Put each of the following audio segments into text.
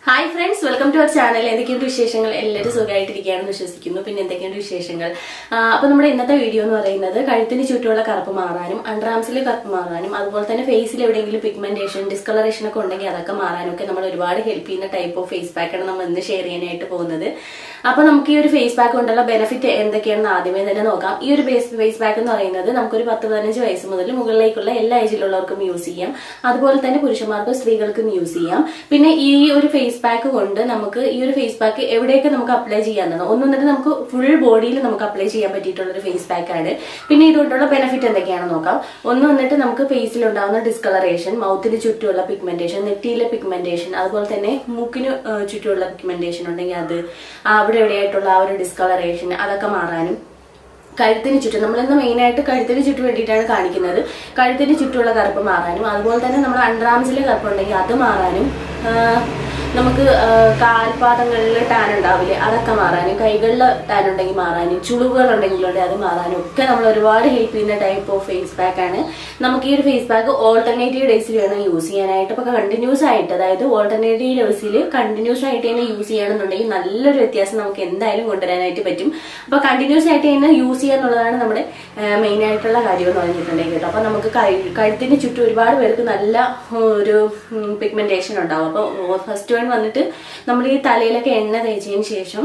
Hi friends welcome to our channel എന്തൊക്കെയുണ്ട് വിശേഷങ്ങൾ എല്ലാവരും സുഖമായിട്ടിരിക്കുകയാണെന്ന് വിശ്വസിക്കുന്നു പിന്നെ എന്തൊക്കെയുണ്ട് വിശേഷങ്ങൾ ആ, അപ്പൊ നമ്മുടെ ഇന്നത്തെ വീഡിയോ എന്ന് പറയുന്നത് കഴുത്തിന് ചുറ്റുമുള്ള കറുപ്പ് മാറാനും അണ്ടർആംസിലെ കറുപ്പ് മാറാനും അതുപോലെ തന്നെ ഫേസിൽ എവിടെയെങ്കിലും പിഗ്മെന്റേഷൻ ഡിസ്കളറേഷൻ ഒക്കെ ഉണ്ടെങ്കിൽ അതൊക്കെ മാറാനും ഒക്കെ നമ്മൾ ഒരുപാട് ഹെൽപ്പ് ചെയ്യുന്ന ടൈപ്പ് ഓഫ് ഫേസ് പാക്കാണ് നമ്മൾ ഇന്ന് ഷെയർ ചെയ്യാനായിട്ട് പോകുന്നത് അപ്പൊ നമുക്ക് ഈ ഒരു ഫേസ് പാക്ക് കൊണ്ടുള്ള ബെനിഫിറ്റ് എന്തൊക്കെയാണെന്ന് ആദ്യമേ തന്നെ നോക്കാം ഈ ഒരു ഫേസ് ഫേസ് പാക്ക് എന്ന് പറയുന്നത് നമുക്കൊരു പത്ത് പതിനഞ്ച് വയസ്സ് മുതൽ മുകളിലേക്കുള്ള എല്ലാ ഏജിലുള്ളവർക്കും യൂസ് ചെയ്യാം അതുപോലെ തന്നെ പുരുഷന്മാർക്കും സ്ത്രീകൾക്കും യൂസ് ചെയ്യാം പിന്നെ ഈ ഒരു ഫേസ് പാക്ക് കൊണ്ട് നമുക്ക് ഈ ഒരു ഫേസ് പാക്ക് എവിടെയൊക്കെ നമുക്ക് അപ്ലൈ ചെയ്യാവുന്നതാണ് ഒന്ന് വന്നിട്ട് നമുക്ക് ഫുൾ ബോഡിയിൽ നമുക്ക് അപ്ലൈ ചെയ്യാൻ പറ്റിയിട്ടുള്ള ഒരു ഫേസ് പാക്ക് ആണ് പിന്നെ ഇതുകൊണ്ടുള്ള ബെനിഫിറ്റ് എന്തൊക്കെയാണെന്ന് നോക്കാം ഒന്ന് വന്നിട്ട് നമുക്ക് ഫേസിൽ ഉണ്ടാകുന്ന ഡിസ്കളറേഷൻ മൗത്തിന് ചുറ്റുമുള്ള പിഗ്മെന്റേഷൻ നെറ്റിയിലെ പിഗ്മെന്റേഷൻ അതുപോലെ തന്നെ മൂക്കിന് ആ, ചുറ്റുമുള്ള പിഗ്മെന്റേഷൻ ഉണ്ടെങ്കിൽ അത് ആ, അവിടെ എവിടെയായിട്ടുള്ള ആ ഒരു ഡിസ്കളറേഷൻ അതൊക്കെ മാറാനും കഴുത്തിന് ചുറ്റും നമ്മളിന്ന് മെയിനായിട്ട് കഴുത്തിന് ചുറ്റും വേണ്ടിയിട്ടാണ് കാണിക്കുന്നത് കഴുത്തിന് ചുറ്റുമുള്ള കറുപ്പ് മാറാനും അതുപോലെ തന്നെ നമ്മൾ അണ്ടർആംസിലെ കറുപ്പുണ്ടെങ്കിൽ അത് മാറാനും ആ, നമുക്ക് ആ, കാൽപാദങ്ങളിൽ ടാൻ ഉണ്ടാവില്ലേ അതൊക്കെ മാറാനും കൈകളിൽ ടാൻ ഉണ്ടെങ്കിൽ മാറാനും ചുളിവുകൾ ഉണ്ടെങ്കിലുണ്ട് അത് മാറാനും ഒക്കെ നമ്മൾ ഒരുപാട് ഹെൽപ്പ് ചെയ്യുന്ന ടൈപ്പ് ഓഫ് ഫേസ് പാക്ക് ആണ് നമുക്ക് ഈ ഒരു ഫേസ് പാക്ക് ഓൾട്ടർനേറ്റീവ് ഡേയ്സിൽ വേണം യൂസ് ചെയ്യാനായിട്ട് ഇപ്പൊ കണ്ടിന്യൂസ് ആയിട്ട് അതായത് ഓൾട്ടർനേറ്റീവ് ഡേയ്സിൽ കണ്ടിന്യൂസ് ആയിട്ട് തന്നെ യൂസ് ചെയ്യണമെന്നുണ്ടെങ്കിൽ നല്ലൊരു വ്യത്യാസം നമുക്ക് എന്തായാലും കൊണ്ടുവരാനായിട്ട് പറ്റും അപ്പൊ കണ്ടിന്യൂസ് ആയിട്ട് തന്നെ യൂസ് ചെയ്യുക എന്നുള്ളതാണ് നമ്മുടെ മെയിൻ ആയിട്ടുള്ള കാര്യം എന്ന് പറഞ്ഞിട്ടുണ്ടെങ്കിൽ കേട്ടോ അപ്പൊ നമുക്ക് കഴു- കഴുത്തിന് ചുറ്റും ഒരുപാട് പേർക്ക് നല്ല ഉം, ഒരു പിഗ്മെന്റേഷൻ ഉണ്ടാവും അപ്പൊ ഫസ്റ്റ് വൺ വന്നിട്ട് നമ്മൾ ഈ തലയിലൊക്കെ എണ്ണ തേച്ചതിന് ശേഷം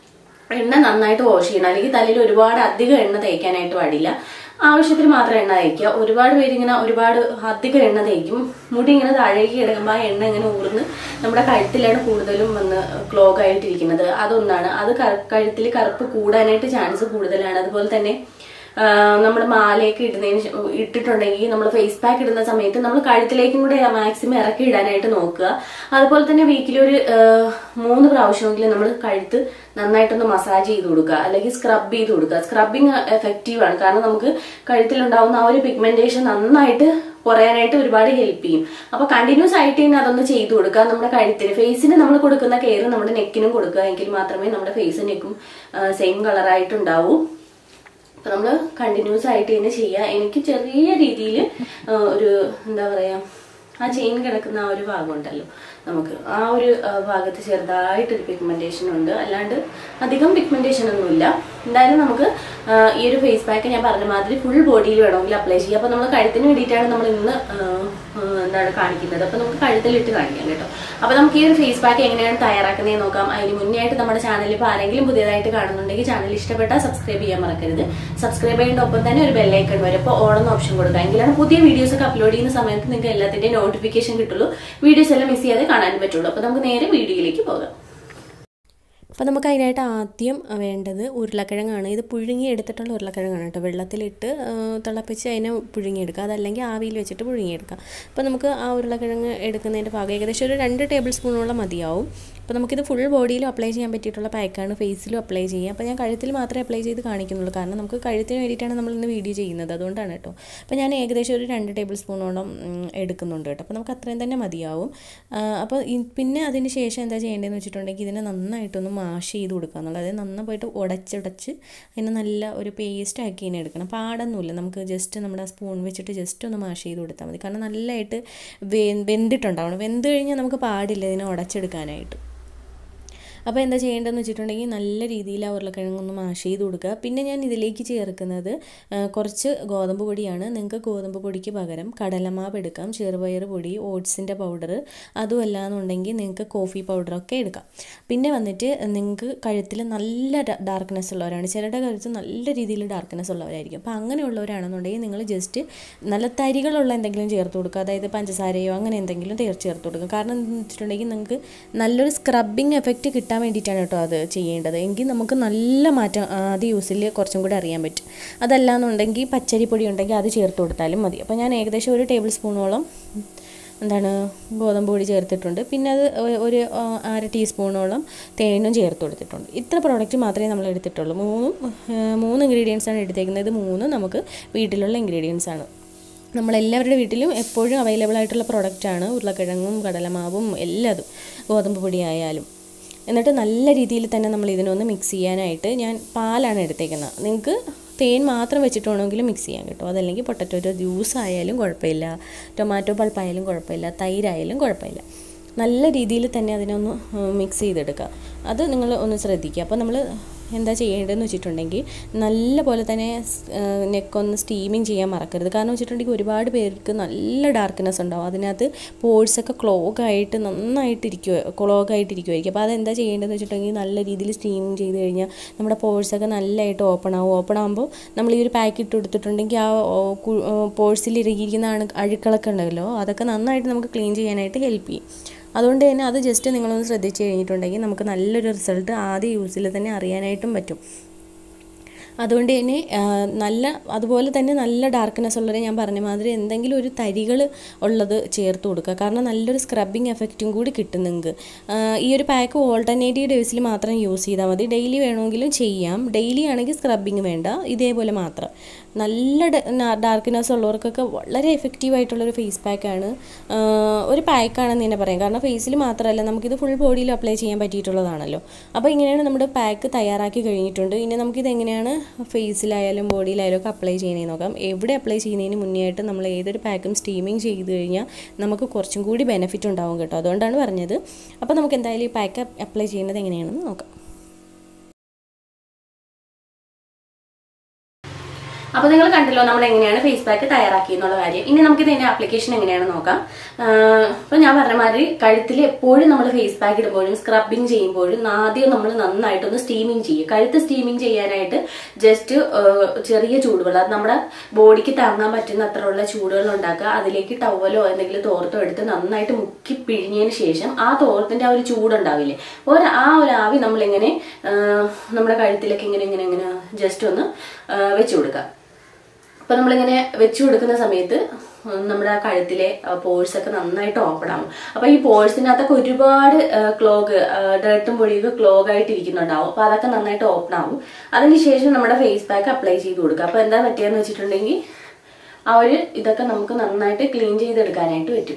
എണ്ണ നന്നായിട്ട് വാഷ് ചെയ്യണം അല്ലെങ്കിൽ തലയിൽ ഒരുപാട് അധികം എണ്ണ തേക്കാനായിട്ട് പാടില്ല ആവശ്യത്തിന് മാത്രം എണ്ണ തേക്കുക ഒരുപാട് പേര് ഇങ്ങനെ ഒരുപാട് അധികം എണ്ണ തേക്കും മുടി ഇങ്ങനെ താഴേക്ക് കിടക്കുമ്പോൾ ആ എണ്ണ ഇങ്ങനെ ഊർന്ന് നമ്മുടെ കഴുത്തിലാണ് കൂടുതലും വന്ന് ക്ലോഗ് ആയിട്ടിരിക്കുന്നത് അതൊന്നാണ് അത് കറ- കഴുത്തിൽ കറുപ്പ് കൂടാനായിട്ട് ചാൻസ് കൂടുതലാണ് അതുപോലെ തന്നെ നമ്മൾ മാലയൊക്കെ ഇടുന്നതിന് ശേ- ഇട്ടിട്ടുണ്ടെങ്കിൽ നമ്മൾ ഫേസ് പാക്ക് ഇടുന്ന സമയത്ത് നമ്മൾ കഴുത്തിലേക്കും കൂടെ മാക്സിമം ഇറക്കി ഇടാനായിട്ട് നോക്കുക അതുപോലെ തന്നെ വീക്കിൽ ഒരു ആ, മൂന്ന് പ്രാവശ്യമെങ്കിലും നമ്മൾ കഴുത്ത് നന്നായിട്ടൊന്ന് മസാജ് ചെയ്ത് കൊടുക്കുക അല്ലെങ്കിൽ സ്ക്രബ് ചെയ്ത് കൊടുക്കുക സ്ക്രബിങ് എഫക്റ്റീവ് ആണ് കാരണം നമുക്ക് കഴുത്തിലുണ്ടാവുന്ന ആ ഒരു പിഗ്മെന്റേഷൻ നന്നായിട്ട് കുറയാനായിട്ട് ഒരുപാട് ഹെൽപ്പ് ചെയ്യും അപ്പൊ കണ്ടിന്യൂസ് ആയിട്ട് തന്നെ അതൊന്ന് ചെയ്തു കൊടുക്കുക നമ്മുടെ കഴുത്തിന് ഫേസിന് നമ്മൾ കൊടുക്കുന്ന കെയർ നമ്മുടെ നെക്കിനും കൊടുക്കുക എങ്കിൽ മാത്രമേ നമ്മുടെ ഫേസും നെക്കും സെയിം കളറായിട്ടുണ്ടാവൂ അപ്പൊ നമ്മൾ കണ്ടിന്യൂസ് ആയിട്ട് തന്നെ ചെയ്യുക എനിക്ക് ചെറിയ രീതിയിൽ ഒരു എന്താ പറയാ ആ ചെയിൻ കിടക്കുന്ന ആ ഒരു ഭാഗം ഉണ്ടല്ലോ നമുക്ക് ആ ഒരു ആ, ഭാഗത്ത് ചെറുതായിട്ടൊരു പിഗ്മെന്റേഷൻ ഉണ്ട് അല്ലാണ്ട് അധികം പിഗ്മെന്റേഷൻ ഒന്നുമില്ല എന്തായാലും നമുക്ക് ആ, ഈ ഒരു ഫേസ് പാക്ക് ഞാൻ പറഞ്ഞ മാതിരി ഫുൾ ബോഡിയിൽ വേണമെങ്കിൽ അപ്ലൈ ചെയ്യാം അപ്പൊ നമ്മൾ കഴുത്തിന് വേണ്ടിയിട്ടാണ് നമ്മൾ ഇന്ന് ആ, ആ, എന്താണ് കാണിക്കുന്നത് അപ്പൊ നമുക്ക് കഴുത്തിലിട്ട് കാണിക്കാം കേട്ടോ അപ്പൊ നമുക്ക് ഈ ഒരു ഫേസ് പാക്ക് എങ്ങനെയാണ് തയ്യാറാക്കുന്നത് നോക്കാം അതിന് മുന്നേ ആയിട്ട് നമ്മുടെ ചാനലിൽ ഇപ്പോൾ ആരെങ്കിലും പുതിയതായിട്ട് കാണുന്നുണ്ടെങ്കിൽ ചാനൽ ഇഷ്ടപ്പെട്ടാൽ സബ്സ്ക്രൈബ് ചെയ്യാൻ മറക്കരുത് സബ്സ്ക്രൈബ് ചെയ്യേണ്ട ഒപ്പം തന്നെ ഒരു ബെല്ലൈക്കൺ വരും അപ്പോൾ ഓണെന്ന് ഓപ്ഷൻ കൊടുക്കുക എങ്കിലാണ് പുതിയ വീഡിയോസ് ഒക്കെ അപ്ലോഡ് ചെയ്യുന്ന സമയത്ത് നിങ്ങൾക്ക് എല്ലാത്തിന്റെയും നോട്ടിഫിക്കേഷൻ കിട്ടുള്ളൂ വീഡിയോസ് എല്ലാം മിസ് ചെയ്യാതെ കാണാൻ പറ്റുള്ളൂ അപ്പോൾ നമുക്ക് നേരെ വീഡിയോയിലേക്ക് പോകാം അപ്പോൾ നമുക്ക് അതിനായിട്ട് ആദ്യം വേണ്ടത് ഉരുളക്കിഴങ്ങാണ് ഇത് പുഴുങ്ങി എടുത്തിട്ടുള്ള ഉരുളക്കിഴങ്ങാണ് കേട്ടോ വെള്ളത്തിലിട്ട് ആ, തിളപ്പിച്ച് അതിനെ പുഴുങ്ങിയെടുക്കുക അതല്ലെങ്കിൽ ആവിയിൽ വെച്ചിട്ട് പുഴുങ്ങിയെടുക്കുക അപ്പോൾ നമുക്ക് ആ ഉരുളക്കിഴങ്ങ് എടുക്കുന്നതിൻ്റെ ഭാഗം ഏകദേശം ഒരു രണ്ട് ടേബിൾ സ്പൂണോളം മതിയാവും അപ്പോൾ നമുക്കിത് ഫുൾ ബോഡിയിലും അപ്ലൈ ചെയ്യാൻ പറ്റിയിട്ടുള്ള പാക്കാണ് ഫേസിലും അപ്ലൈ ചെയ്യുക അപ്പോൾ ഞാൻ കഴുത്തിൽ മാത്രമേ അപ്ലൈ ചെയ്ത് കാണിക്കുന്നുള്ളൂ കാരണം നമുക്ക് കഴുത്തിന് വേണ്ടിയിട്ടാണ് നമ്മൾ ഇന്ന് വീഡിയോ ചെയ്യുന്നത് അതുകൊണ്ടാണ് കേട്ടോ അപ്പോൾ ഞാൻ ഏകദേശം ഒരു രണ്ട് ടേബിൾ സ്പൂണോളം ഉം, എടുക്കുന്നുണ്ട് കേട്ടോ അപ്പോൾ നമുക്ക് അത്രയും തന്നെ മതിയാവും ആ, അപ്പോൾ ഈ- പിന്നെ അതിന് ശേഷം എന്താ ചെയ്യേണ്ടതെന്ന് വെച്ചിട്ടുണ്ടെങ്കിൽ ഇതിനെ നന്നായിട്ടൊന്ന് മാഷ് ചെയ്ത് കൊടുക്കുക എന്നുള്ളത് അതായത് നന്നായി പോയിട്ട് ഉടച്ചുടച്ച് അതിനെ നല്ല ഒരു പേസ്റ്റ് ആക്കി ഇതിനെ എടുക്കണം പാടൊന്നുമില്ല നമുക്ക് ജസ്റ്റ് നമ്മുടെ സ്പൂൺ വെച്ചിട്ട് ജസ്റ്റ് ഒന്ന് മാഷ് ചെയ്ത് കൊടുത്താൽ മതി കാരണം നല്ലതായിട്ട് വെ വെന്തിട്ടുണ്ടാവണം വെന്ത് കഴിഞ്ഞാൽ നമുക്ക് പാടില്ല ഇതിനെ ഉടച്ചെടുക്കാനായിട്ട് അപ്പോൾ എന്താ ചെയ്യേണ്ടതെന്ന് വെച്ചിട്ടുണ്ടെങ്കിൽ നല്ല രീതിയിൽ ആ ഉരുളക്കിഴങ്ങൊന്ന് മാഷ് ചെയ്ത് കൊടുക്കുക പിന്നെ ഞാൻ ഇതിലേക്ക് ചേർക്കുന്നത് ആ, കുറച്ച് ഗോതമ്പ് പൊടിയാണ് നിങ്ങൾക്ക് ഗോതമ്പ് പൊടിക്ക് പകരം കടലമാവ് എടുക്കാം ചെറുപയർ പൊടി ഓട്സിൻ്റെ പൗഡർ അതുമല്ല എന്നുണ്ടെങ്കിൽ നിങ്ങൾക്ക് കോഫി പൗഡറൊക്കെ എടുക്കാം പിന്നെ വന്നിട്ട് നിങ്ങൾക്ക് കഴുത്തിൽ നല്ല ഡാർക്ക്നെസ് ഉള്ളവരാണ് ചിലരുടെ കഴുത്ത് നല്ല രീതിയിൽ ഡാർക്ക്നെസ് ഉള്ളവരായിരിക്കും അപ്പോൾ അങ്ങനെയുള്ളവരാണെന്നുണ്ടെങ്കിൽ നിങ്ങൾ ജസ്റ്റ് നല്ല തരികളുള്ള എന്തെങ്കിലും ചേർത്ത് കൊടുക്കുക അതായത് പഞ്ചസാരയോ അങ്ങനെ എന്തെങ്കിലും തേർ ചേർത്ത് കൊടുക്കുക കാരണം എന്താണെന്ന് വെച്ചിട്ടുണ്ടെങ്കിൽ നിങ്ങൾക്ക് നല്ലൊരു സ്ക്രബിങ് എഫക്റ്റ് കിട്ടാൻ വേണ്ടിയിട്ടാണ് കേട്ടോ അത് ചെയ്യേണ്ടത് എങ്കിൽ നമുക്ക് നല്ല മാറ്റം അത് യൂസിൽ കുറച്ചും കൂടി അറിയാൻ പറ്റും അതല്ല എന്നുണ്ടെങ്കിൽ പച്ചരിപ്പൊടി ഉണ്ടെങ്കിൽ അത് ചേർത്ത് കൊടുത്താലും മതി അപ്പോൾ ഞാൻ ഏകദേശം ഒരു ടേബിൾ സ്പൂണോളം എന്താണ് ഗോതമ്പ് പൊടി ചേർത്തിട്ടുണ്ട് പിന്നെ അത് ഒ- ഒരു ആ, അര ടീസ്പൂണോളം തേനും ചേർത്ത് കൊടുത്തിട്ടുണ്ട് ഇത്ര പ്രോഡക്റ്റ് മാത്രമേ നമ്മൾ എടുത്തിട്ടുള്ളൂ മൂന്നും ആ, മൂന്ന് ഇൻഗ്രീഡിയൻസ് ആണ് എടുത്തേക്കുന്നത് ഇത് മൂന്നും നമുക്ക് വീട്ടിലുള്ള ഇൻഗ്രീഡിയൻസ് ആണ് നമ്മളെല്ലാവരുടെ വീട്ടിലും എപ്പോഴും അവൈലബിൾ ആയിട്ടുള്ള പ്രോഡക്റ്റാണ് ഉരുളക്കിഴങ്ങും കടലമാവും എല്ലാതും ഗോതമ്പ് പൊടി ആയാലും എന്നിട്ട് നല്ല രീതിയിൽ തന്നെ നമ്മൾ ഇതിനൊന്ന് മിക്സ് ചെയ്യാനായിട്ട് ഞാൻ പാലാണ് എടുത്തേക്കുന്നത് നിങ്ങൾക്ക് തേൻ മാത്രം വെച്ചിട്ട് വേണമെങ്കിലും മിക്സ് ചെയ്യാൻ കേട്ടോ അതല്ലെങ്കിൽ പൊട്ടറ്റോ ജ്യൂസ് ആയാലും കുഴപ്പമില്ല ടൊമാറ്റോ പൾപ്പായാലും കുഴപ്പമില്ല തൈരായാലും കുഴപ്പമില്ല നല്ല രീതിയിൽ തന്നെ അതിനൊന്ന് മിക്സ് ചെയ്തെടുക്കുക അത് നിങ്ങൾ ഒന്ന് ശ്രദ്ധിക്കുക അപ്പോൾ നമ്മൾ എന്താ ചെയ്യേണ്ടതെന്ന് വെച്ചിട്ടുണ്ടെങ്കിൽ നല്ല പോലെ തന്നെ നെക്കൊന്ന് സ്റ്റീമിങ് ചെയ്യാൻ മറക്കരുത് കാരണം വെച്ചിട്ടുണ്ടെങ്കിൽ ഒരുപാട് പേർക്ക് നല്ല ഡാർക്ക്നെസ് ഉണ്ടാവും അതിനകത്ത് പോഴ്സൊക്കെ ക്ലോഗ് ആയിട്ട് നന്നായിട്ട് ഇരിക്കുക ക്ലോഗ് ആയിട്ട് ഇരിക്കുമായിരിക്കും അപ്പോൾ അതെന്താ ചെയ്യേണ്ടതെന്ന് വെച്ചിട്ടുണ്ടെങ്കിൽ നല്ല രീതിയിൽ സ്റ്റീമിങ് ചെയ്ത് കഴിഞ്ഞാൽ നമ്മുടെ പോഴ്സൊക്കെ നല്ലതായിട്ട് ഓപ്പൺ ആവും ഓപ്പൺ ആകുമ്പോൾ നമ്മൾ ഈ ഒരു പാക്ക് ഇട്ട് കൊടുത്തിട്ടുണ്ടെങ്കിൽ ആ പോഴ്സിൽ ഇരിക്കുന്ന അണു അഴുക്കളൊക്കെ ഉണ്ടല്ലോ അതൊക്കെ നന്നായിട്ട് നമുക്ക് ക്ലീൻ ചെയ്യാനായിട്ട് ഹെൽപ്പ് ചെയ്യും അതുകൊണ്ട് തന്നെ അത് ജസ്റ്റ് നിങ്ങളൊന്ന് ശ്രദ്ധിച്ച് കഴിഞ്ഞിട്ടുണ്ടെങ്കിൽ നമുക്ക് നല്ലൊരു റിസൾട്ട് ആദ്യ യൂസിൽ തന്നെ അറിയാനായിട്ടും പറ്റും അതുകൊണ്ട് തന്നെ നല്ല അതുപോലെ തന്നെ നല്ല ഡാർക്ക്നെസ് ഉള്ളവരെ ഞാൻ പറഞ്ഞ മാതിരി എന്തെങ്കിലും ഒരു തരികൾ ഉള്ളത് ചേർത്ത് കൊടുക്കുക കാരണം നല്ലൊരു സ്ക്രബിങ് എഫക്റ്റും കൂടി കിട്ടും നിങ്ങൾക്ക് ഈ ഒരു പാക്ക് ഓൾട്ടർനേറ്റീവ് ഡേയ്സിൽ മാത്രം യൂസ് ചെയ്താൽ മതി ഡെയിലി വേണമെങ്കിലും ചെയ്യാം ഡെയിലി ആണെങ്കിൽ സ്ക്രബിങ് വേണ്ട ഇതേപോലെ മാത്രം നല്ല ഡാർക്ക്നെസ് ഉള്ളവർക്കൊക്കെ വളരെ എഫക്റ്റീവ് ആയിട്ടുള്ളൊരു ഫേസ് പാക്കാണ് ഒരു പാക്കാണെന്ന് തന്നെ പറയാം കാരണം ഫേസിൽ മാത്രമല്ല നമുക്കിത് ഫുൾ ബോഡിയിൽ അപ്ലൈ ചെയ്യാൻ പറ്റിയിട്ടുള്ളതാണല്ലോ അപ്പോൾ ഇങ്ങനെയാണ് നമ്മുടെ പാക്ക് തയ്യാറാക്കി കഴിഞ്ഞിട്ടുണ്ട് ഇനി നമുക്കിത് എങ്ങനെയാണ് ഫേസിലായാലും ബോഡിയിലായാലും ഒക്കെ അപ്ലൈ ചെയ്യുന്നതെന്ന് നോക്കാം എവിടെ അപ്ലൈ ചെയ്യുന്നതിന് മുന്നേ ആയിട്ട് നമ്മൾ ഏതൊരു പാക്കും സ്റ്റീമിങ് ചെയ്ത് കഴിഞ്ഞാൽ നമുക്ക് കുറച്ചും കൂടി ബെനിഫിറ്റ് ഉണ്ടാവും കേട്ടോ അതുകൊണ്ടാണ് പറഞ്ഞത് അപ്പോൾ നമുക്ക് എന്തായാലും ഈ പാക്ക് അപ്ലൈ ചെയ്യുന്നത് എങ്ങനെയാണെന്ന് നോക്കാം അപ്പോൾ നിങ്ങൾ കണ്ടല്ലോ നമ്മൾ എങ്ങനെയാണ് ഫേസ് പാക്ക് തയ്യാറാക്കി എന്നുള്ള കാര്യം ഇനി നമുക്ക് ഇതിന്റെ ആപ്ലിക്കേഷൻ എങ്ങനെയാണെന്ന് നോക്കാം ഇപ്പൊ ഞാൻ പറഞ്ഞ മാതിരി കഴുത്തിൽ എപ്പോഴും നമ്മൾ ഫേസ് പാക്ക് ഇടുമ്പോഴും സ്ക്രബിങ് ചെയ്യുമ്പോഴും ആദ്യം നമ്മൾ നന്നായിട്ടൊന്ന് സ്റ്റീമിങ് ചെയ്യും കഴുത്ത് സ്റ്റീമിങ് ചെയ്യാനായിട്ട് ജസ്റ്റ് ചെറിയ ചൂടുവെള്ളം അത് നമ്മുടെ ബോഡിക്ക് താങ്ങാൻ പറ്റുന്ന അത്രയുള്ള ചൂടുവെള്ളം ഉണ്ടാക്കുക അതിലേക്ക് ടവലോ എന്തെങ്കിലും തോർത്തോ എടുത്ത് നന്നായിട്ട് മുക്കി പിഴിഞ്ഞതിന് ശേഷം ആ തോർത്തിന്റെ ആ ഒരു ചൂടുണ്ടാവില്ലേ ഒരു ആ ഒരു ആവി നമ്മളിങ്ങനെ നമ്മുടെ കഴുത്തിലേക്ക് ഇങ്ങനെ ഇങ്ങനെ ഇങ്ങനെ ജസ്റ്റ് ഒന്ന് വെച്ചു കൊടുക്കുക അപ്പൊ നമ്മളിങ്ങനെ വെച്ചു കൊടുക്കുന്ന സമയത്ത് നമ്മുടെ കഴുത്തിലെ പോഴ്സ് ഒക്കെ നന്നായിട്ട് ഓപ്പൺ ആവും അപ്പൊ ഈ പോഴ്സിനകത്തൊക്കെ ഒരുപാട് ക്ലോഗ് ഡേർട്ടും പൊടിയൊക്കെ ക്ലോഗ് ആയിട്ട് ഇരിക്കുന്നുണ്ടാവും അപ്പൊ അതൊക്കെ നന്നായിട്ട് ഓപ്പൺ ആവും അതിനുശേഷം നമ്മുടെ ഫേസ് പാക്ക് അപ്ലൈ ചെയ്ത് കൊടുക്കുക അപ്പൊ എന്താ പറ്റിയെന്ന് വെച്ചിട്ടുണ്ടെങ്കിൽ ആ ഒരു ഇതൊക്കെ നമുക്ക് നന്നായിട്ട് ക്ലീൻ ചെയ്തെടുക്കാനായിട്ട് പറ്റും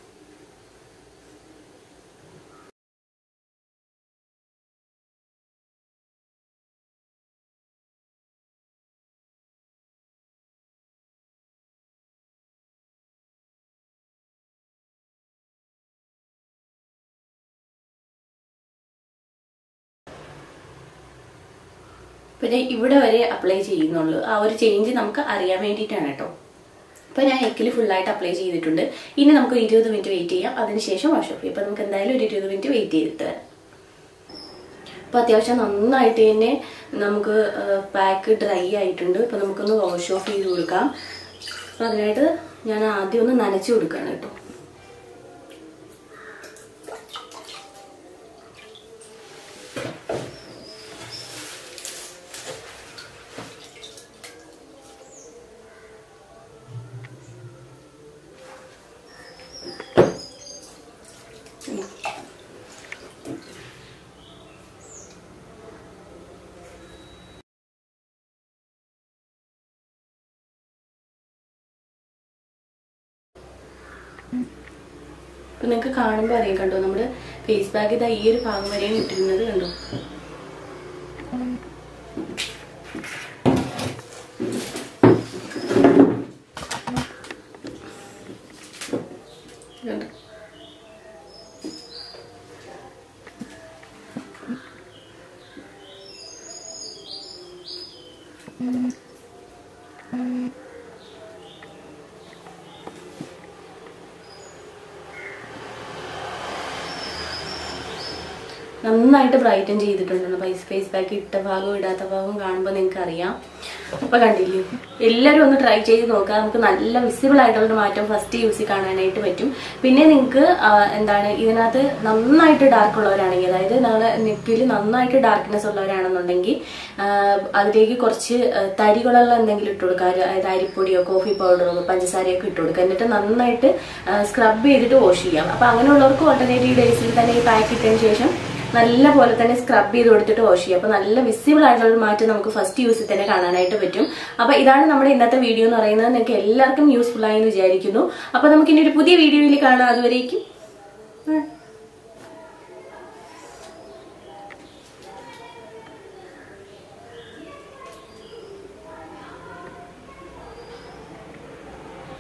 പിന്നെ ഇവിടെ വരെ അപ്ലൈ ചെയ്യുന്നുള്ളൂ ആ ഒരു ചേഞ്ച് നമുക്ക് അറിയാൻ വേണ്ടിയിട്ടാണ് കേട്ടോ അപ്പോൾ ഞാൻ എക്കിൽ ഫുള്ളായിട്ട് അപ്ലൈ ചെയ്തിട്ടുണ്ട് ഇനി നമുക്ക് ഒരു ഇരുപത് മിനിറ്റ് വെയിറ്റ് ചെയ്യാം അതിനുശേഷം വാഷ് ഓഫ് ചെയ്യും അപ്പോൾ നമുക്ക് എന്തായാലും ഒരു ഇരുപത് മിനിറ്റ് വെയിറ്റ് ചെയ്തിട്ട് വരാം അപ്പോൾ അത്യാവശ്യം നന്നായിട്ട് തന്നെ നമുക്ക് പാക്ക് ഡ്രൈ ആയിട്ടുണ്ട് ഇപ്പോൾ നമുക്കൊന്ന് വാഷ് ഓഫ് ചെയ്ത് കൊടുക്കാം അപ്പോൾ അതിനായിട്ട് ഞാൻ ആദ്യം ഒന്ന് നനച്ച് കൊടുക്കുകയാണ് കേട്ടോ ഇപ്പൊ നിങ്ങൾക്ക് കാണുമ്പോൾ അറിയാം കണ്ടോ നമ്മുടെ ഫേസ് പാക്ക് ഇതാ ഈ ഒരു ഭാഗം വരെയും ഇട്ടിരുന്നത് കണ്ടോ കണ്ടോ നന്നായിട്ട് ബ്രൈറ്റൻ ചെയ്തിട്ടുണ്ട് ഫേസ് ഫേസ് പാക്ക് ഇട്ട ഭാഗവും ഇടാത്ത ഭാഗവും കാണുമ്പോൾ നിങ്ങൾക്ക് അറിയാം അപ്പൊ കണ്ടില്ലേ എല്ലാവരും ഒന്ന് ട്രൈ ചെയ്ത് നോക്കുക നമുക്ക് നല്ല വിസിബിൾ ആയിട്ടുള്ള മാറ്റം ഫസ്റ്റ് യൂസിൽ കാണാനായിട്ട് പറ്റും പിന്നെ നിങ്ങൾക്ക് എന്താണ് ഇതിനകത്ത് നന്നായിട്ട് ഡാർക്ക് ഉള്ളവരാണെങ്കിൽ അതായത് നാളെ നെക്കിൽ നന്നായിട്ട് ഡാർക്ക്നെസ് ഉള്ളവരാണെന്നുണ്ടെങ്കിൽ ആ, അതിലേക്ക് കുറച്ച് ആ, തരികളുള്ള എന്തെങ്കിലും ഇട്ട് കൊടുക്കുക അതായത് അരിപ്പൊടിയോ കോഫി പൗഡറോ പഞ്ചസാരയോ ഒക്കെ ഇട്ട് കൊടുക്കുക എന്നിട്ട് നന്നായിട്ട് സ്ക്രബ് ചെയ്തിട്ട് വാഷ് ചെയ്യാം അപ്പൊ അങ്ങനെയുള്ളവർക്ക് ഓൾട്ടർനേറ്റീവ് ഡേയ്സിൽ തന്നെ ഈ പാക്ക് ഇട്ടതിന് ശേഷം നല്ല പോലെ തന്നെ സ്ക്രബ് ചെയ്ത് കൊടുത്തിട്ട് വാഷ് ചെയ്യാം അപ്പൊ നല്ല വിസിബിൾ ആയിട്ടുള്ള ഒരു മാറ്റം നമുക്ക് ഫസ്റ്റ് യൂസിൽ തന്നെ കാണാനായിട്ട് പറ്റും അപ്പൊ ഇതാണ് നമ്മുടെ ഇന്നത്തെ വീഡിയോ എന്ന് പറയുന്നത് നിങ്ങൾക്ക് എല്ലാവർക്കും യൂസ്ഫുൾ ആയി എന്ന് വിചാരിക്കുന്നു അപ്പൊ നമുക്ക് ഇനി ഒരു പുതിയ വീഡിയോയിൽ കാണാം അതുവരേക്കും ആ.